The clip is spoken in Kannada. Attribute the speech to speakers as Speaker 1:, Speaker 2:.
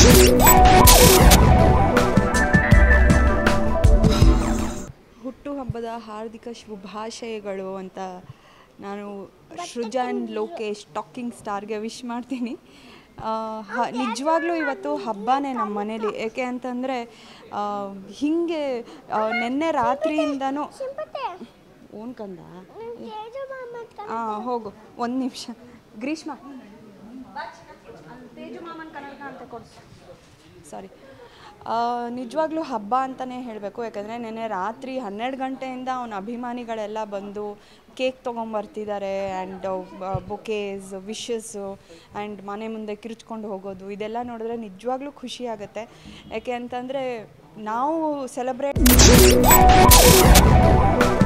Speaker 1: ಹುಟ್ಟುಹಬ್ಬದ ಹಾರ್ದಿಕ ಶುಭಾಶಯಗಳು ಅಂತ ನಾನು ಸೃಜನ್ ಲೋಕೇಶ್ ಟಾಕಿಂಗ್ ಸ್ಟಾರ್ಗೆ ವಿಶ್ ಮಾಡ್ತೀನಿ ಆ, ಹ- ನಿಜವಾಗ್ಲೂ ಇವತ್ತು ಹಬ್ಬನೇ ನಮ್ಮ ಮನೇಲಿ ಏಕೆ ಅಂತಂದರೆ ಹೀಗೆ ನಿನ್ನೆ ರಾತ್ರಿಯಿಂದನೂ ಓನ್ ಕಂದ ಹಾಂ ಹೋಗು ಒಂದು ನಿಮಿಷ ಗ್ರೀಷ್ಮ ತೇಜು ಮಾಮನ್ ಕನ್ನಡ ಅಂತ ಕೊಡಿಸು ಸಾರಿ ನಿಜವಾಗ್ಲೂ ಹಬ್ಬ ಅಂತಲೇ ಹೇಳಬೇಕು ಯಾಕಂದರೆ ನೆನ್ನೆ ರಾತ್ರಿ ಹನ್ನೆರಡು ಗಂಟೆಯಿಂದ ಅವನ ಅಭಿಮಾನಿಗಳೆಲ್ಲ ಬಂದು ಕೇಕ್ ತೊಗೊಂಬರ್ತಿದ್ದಾರೆ ಆ್ಯಂಡ್ ಬೊಕೇಸ್ ವಿಶಸ್ಸು ಆ್ಯಂಡ್ ಮನೆ ಮುಂದೆ ಕಿರುಚ್ಕೊಂಡು ಹೋಗೋದು ಇದೆಲ್ಲ ನೋಡಿದ್ರೆ ನಿಜವಾಗ್ಲೂ ಖುಷಿ ಆಗುತ್ತೆ ಯಾಕೆ ಅಂತಂದರೆ ನಾವು ಸೆಲೆಬ್ರೇಟ್